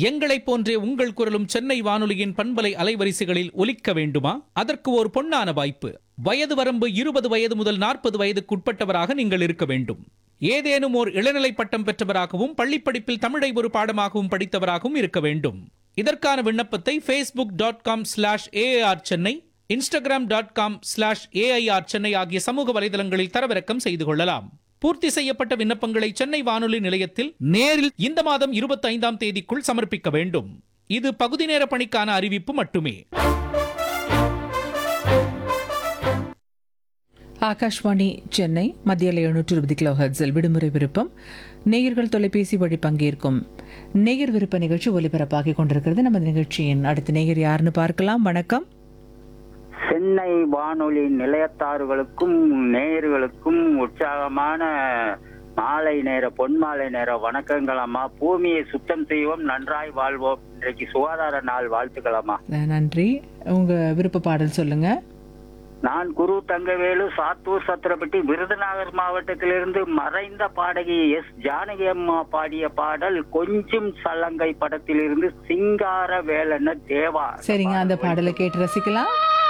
எங்களைப் போன்றே உங்கள் குரலும் சென்னை வானொலியின் பண்பலை அலைவரிசைகளில் ஒலிக்க வேண்டுமா அதற்கு ஒரு பொன்னான வாய்ப்பு வயது வரம்பு இருபது வயது முதல் நாற்பது வயதுக்குட்பட்டவராக நீங்கள் இருக்க வேண்டும் ஏதேனும் ஓர் இளநிலை பட்டம் பெற்றவராகவும் பள்ளிப்படிப்பில் தமிழை ஒரு பாடமாகவும் படித்தவராகவும் இருக்க வேண்டும் இதற்கான விண்ணப்பத்தை Facebook dot com slash AR Chennai Instagram dot com slash AIR Chennai ஆகிய சமூக வலைதளங்களில் தரவிறக்கம் செய்து கொள்ளலாம் பூர்த்தி செய்யப்பட்ட விண்ணப்பங்களை சென்னை வானொலி நிலையத்தில் நேரில் இந்த மாதம் இருபத்தி ஐந்தாம் தேதிக்குள் சமர்ப்பிக்க வேண்டும் இது பகுதி நேர பணிக்கான அறிவிப்பு மட்டுமே ஆகாஷ்வாணி சென்னை மத்தியில் எழுநூற்று இருபது கிலோ ஹெர்ட்ஸில் விடுமுறை விருப்பம் நேயர்கள் தொலைபேசி வழி பங்கேற்கும் நேயர் விருப்ப நிகழ்ச்சி ஒலிபரப்பாகிக் கொண்டிருக்கிறது நம்ம நிகழ்ச்சியின் அடுத்த நேயர் யாருன்னு பார்க்கலாம் வணக்கம் சென்னை வானொலி நிலையத்தார்களுக்கும் நேயர்களுக்கும் உற்சாகமான மாலை நேர பொன்மாலை நேர வணக்கங்கள் அம்மா பூமியை சுத்தம் செய்வோம் நன்றாய் வாழ்வோம் இன்றைக்கு சுகாதார நாள் வாழ்த்துக்கள் அம்மா அஹ் நன்றி உங்க விருப்ப பாடல் சொல்லுங்க நான் குரு தங்கவேலு சாத்தூர் சத்திரப்பட்டி விருதுநகர் மாவட்டத்திலிருந்து மறைந்த பாடகி எஸ் ஜானகி அம்மா பாடிய பாடல் கொஞ்சம் சலங்கை படத்திலிருந்து சிங்கார வேலன தேவா சரிங்க அந்த பாடலை கேட்டு ரசிக்கலாம்